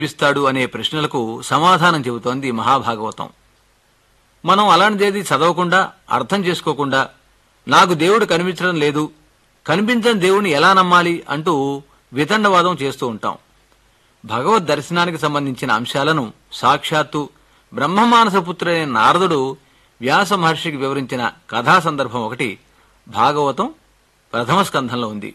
ఇస్తాడు అనే ప్రశ్నలకు సమాధానం చెబుతోంది మహాభాగవతం మనం అలాంటిదేది చదవకుండా అర్థం చేసుకోకుండా నాకు దేవుడు కనిపించడం లేదు కనిపించని దేవుణ్ణి ఎలా నమ్మాలి అంటూ వితండవాదం చేస్తూ ఉంటాం భగవద్ దర్శనానికి సంబంధించిన అంశాలను సాక్షాత్తు బ్రహ్మమానసపుత్రుడైన నారదుడు వ్యాస మహర్షికి వివరించిన కథా సందర్భం ఒకటి భాగవతం ప్రథమ స్కంధంలో ఉంది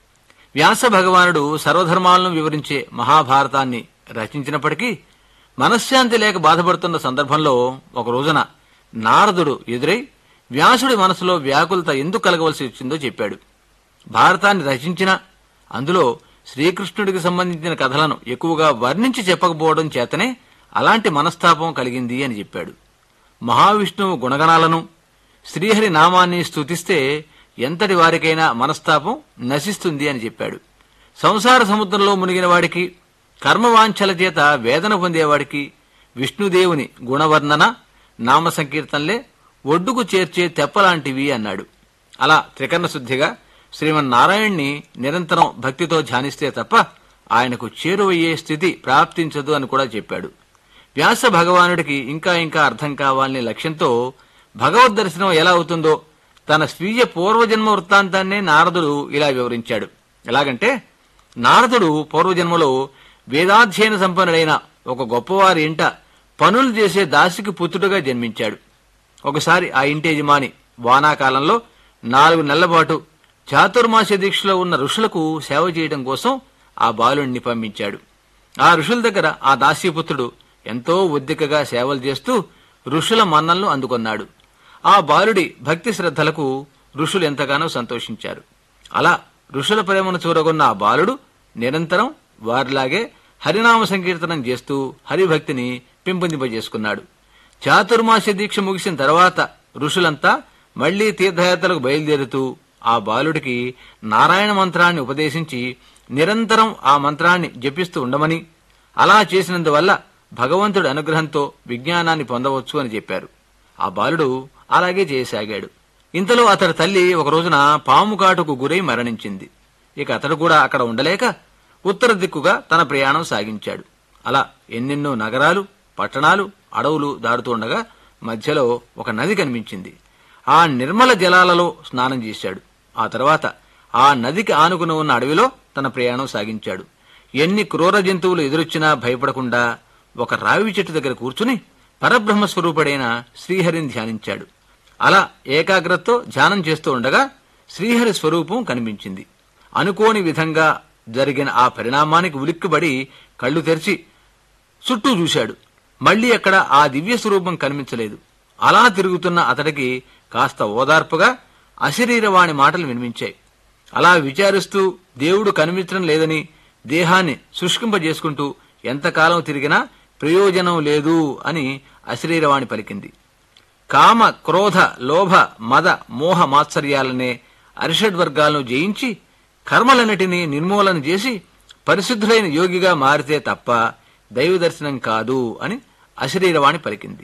వ్యాస భగవానుడు సర్వధర్మాలను వివరించే మహాభారతాన్ని రచించినప్పటికీ మనశ్శాంతి లేక బాధపడుతున్న సందర్భంలో ఒక రోజున నారదుడు ఎదురై వ్యాసుడి మనసులో వ్యాకులత ఎందుకు కలగవలసి వచ్చిందో చెప్పాడు భారతాన్ని రచించిన అందులో శ్రీకృష్ణుడికి సంబంధించిన కథలను ఎక్కువగా వర్ణించి చెప్పకపోవడం చేతనే అలాంటి మనస్తాపం కలిగింది అని చెప్పాడు మహావిష్ణువు గుణగణాలను శ్రీహరి నామాన్ని స్తుతిస్తే ఎంతటి వారికైనా మనస్తాపం నశిస్తుంది అని చెప్పాడు సంసార సముద్రంలో మునిగిన వాడికి కర్మవాంఛల చేత వేదన పొందేవాడికి విష్ణుదేవుని గుణవర్ణన నామ సంకీర్తనలే ఒడ్డుకు చేర్చే తెప్పలాంటివి అన్నాడు అలా త్రికరణ శుద్ధిగా శ్రీమన్నారాయణ్ణి నిరంతరం భక్తితో ధ్యానిస్తే తప్ప ఆయనకు చేరువయ్యే స్థితి ప్రాప్తించదు అని కూడా చెప్పాడు వ్యాస భగవానుడికి ఇంకా ఇంకా అర్థం కావాలనే లక్ష్యంతో భగవద్ దర్శనం ఎలా అవుతుందో తన స్వీయ పూర్వజన్మ వృత్తాంతాన్నే నారదుడు ఇలా వివరించాడు ఎలాగంటే నారదుడు పూర్వజన్మలో వేదాధ్యయన సంపన్నుడైన ఒక గొప్పవారి ఇంట పనులు చేసే దాసికి పుత్రుడుగా జన్మించాడు ఒకసారి ఆ ఇంటి యజమాని వానాకాలంలో నాలుగు నెలల పాటు చాతుర్మాస దీక్షలో ఉన్న ఋషులకు సేవ చేయడం కోసం ఆ బాలుణ్ణి పంపించాడు ఆ ఋషుల దగ్గర ఆ దాసీపుత్రుడు ఎంతో ఒద్దికగా సేవలు చేస్తూ ఋషుల మన్నలను అందుకొన్నాడు ఆ బాలుడి భక్తి శ్రద్ధలకు ఋషులు ఎంతగానో సంతోషించారు అలా ఋషుల ప్రేమను చూరగొన్న ఆ బాలుడు నిరంతరం వారిలాగే హరినామ సంకీర్తనం చేస్తూ హరిభక్తిని పెంపొందింపజేసుకున్నాడు చాతుర్మాస దీక్ష ముగిసిన తర్వాత ఋషులంతా మళ్లీ తీర్థయాత్రలకు బయలుదేరుతూ ఆ బాలుడికి నారాయణ మంత్రాన్ని ఉపదేశించి నిరంతరం ఆ మంత్రాన్ని జపిస్తూ ఉండమని అలా చేసినందువల్ల భగవంతుడి అనుగ్రహంతో విజ్ఞానాన్ని పొందవచ్చు అని చెప్పారు ఆ బాలుడు అలాగే చేయసాగాడు ఇంతలో అతడి తల్లి ఒక రోజున పాము కాటుకు గురై మరణించింది ఇక అతడు కూడా అక్కడ ఉండలేక ఉత్తర దిక్కుగా తన ప్రయాణం సాగించాడు అలా ఎన్నెన్నో నగరాలు పట్టణాలు అడవులు దాటుతుండగా మధ్యలో ఒక నది కనిపించింది ఆ నిర్మల జలాలలో స్నానం చేశాడు ఆ తర్వాత ఆ నదికి ఆనుకుని ఉన్న అడవిలో తన ప్రయాణం సాగించాడు ఎన్ని క్రూర జంతువులు ఎదురొచ్చినా భయపడకుండా ఒక రావి చెట్టు దగ్గర కూర్చుని పరబ్రహ్మ స్వరూపుడైన శ్రీహరిని ధ్యానించాడు అలా ఏకాగ్రతతో ధ్యానం చేస్తూ ఉండగా శ్రీహరి స్వరూపం కనిపించింది అనుకోని విధంగా జరిగిన ఆ పరిణామానికి ఉలిక్కిబడి కళ్ళు తెరిచి చుట్టూ చూశాడు మళ్లీ అక్కడ ఆ దివ్య స్వరూపం కనిపించలేదు అలా తిరుగుతున్న అతడికి కాస్త ఓదార్పుగా అశరీరవాణి మాటలు వినిపించాయి అలా విచారిస్తూ దేవుడు కనిపించడం లేదని దేహాన్ని శుష్కింపజేసుకుంటూ ఎంతకాలం తిరిగినా ప్రయోజనం లేదు అని అశరీరవాణి పలికింది కామ క్రోధ లోభ మద మోహ మాత్సర్యాలనే అరిషడ్వర్గాలను జయించి కర్మలన్నిటినీ నిర్మూలన చేసి పరిశుద్ధులైన యోగిగా మారితే తప్ప దైవ దర్శనం కాదు అని అశరీరవాణి పలికింది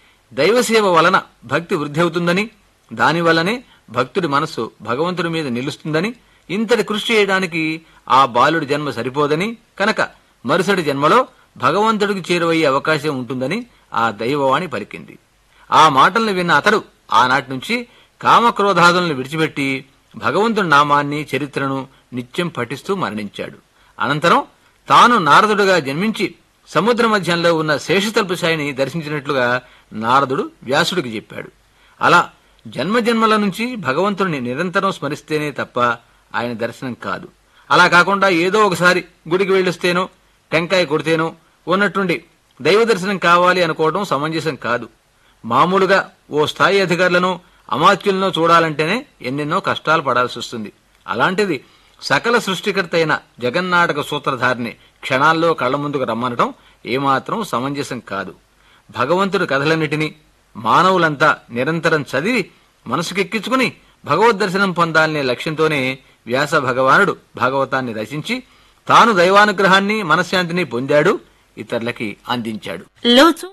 దైవసేవ వలన భక్తి వృద్ధి అవుతుందని దానివల్లనే భక్తుడి మనస్సు భగవంతుడి మీద నిలుస్తుందని ఇంతటి కృషి చేయడానికి ఆ బాలుడి జన్మ సరిపోదని కనుక మరుసటి జన్మలో భగవంతుడికి చేరువయ్యే అవకాశం ఉంటుందని ఆ దైవవాణి పలికింది ఆ మాటల్ని విన్న అతడు ఆనాటి నుంచి కామక్రోధాదులను విడిచిపెట్టి భగవంతుడి నామాన్ని చరిత్రను నిత్యం పఠిస్తూ మరణించాడు అనంతరం తాను నారదుడుగా జన్మించి సముద్ర మధ్యంలో ఉన్న శేషతల్పశాయిని దర్శించినట్లుగా నారదుడు వ్యాసుడికి చెప్పాడు అలా జన్మజన్మల నుంచి భగవంతుడిని నిరంతరం స్మరిస్తేనే తప్ప ఆయన దర్శనం కాదు అలా కాకుండా ఏదో ఒకసారి గుడికి వెళ్ళొస్తేనో టెంకాయ కొడితేనో ఉన్నట్టుండి దైవ దర్శనం కావాలి అనుకోవడం సమంజసం కాదు మామూలుగా ఓ స్థాయి అధికారులను అమాత్యులను చూడాలంటేనే ఎన్నెన్నో కష్టాలు పడాల్సి వస్తుంది అలాంటిది సకల సృష్టికర్త అయిన జగన్నాటక సూత్రధారిని క్షణాల్లో కళ్ల ముందుకు రమ్మనటం ఏమాత్రం సమంజసం కాదు భగవంతుడి కథలన్నిటినీ మానవులంతా నిరంతరం చదివి మనసుకెక్కించుకుని భగవద్ దర్శనం పొందాలనే లక్ష్యంతోనే వ్యాస భగవానుడు భాగవతాన్ని రచించి తాను దైవానుగ్రహాన్ని మనశ్శాంతిని పొందాడు ఇతరులకి అందించాడు లోచు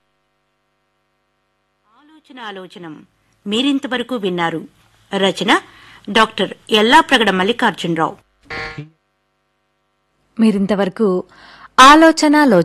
ఆలోచన ఆలోచనం మీరింతవరకు విన్నారు రచన డాక్టర్ ఎల్లాప్రగడ మల్లికార్జునరావు మీరింతవరకు ఆలోచనాలో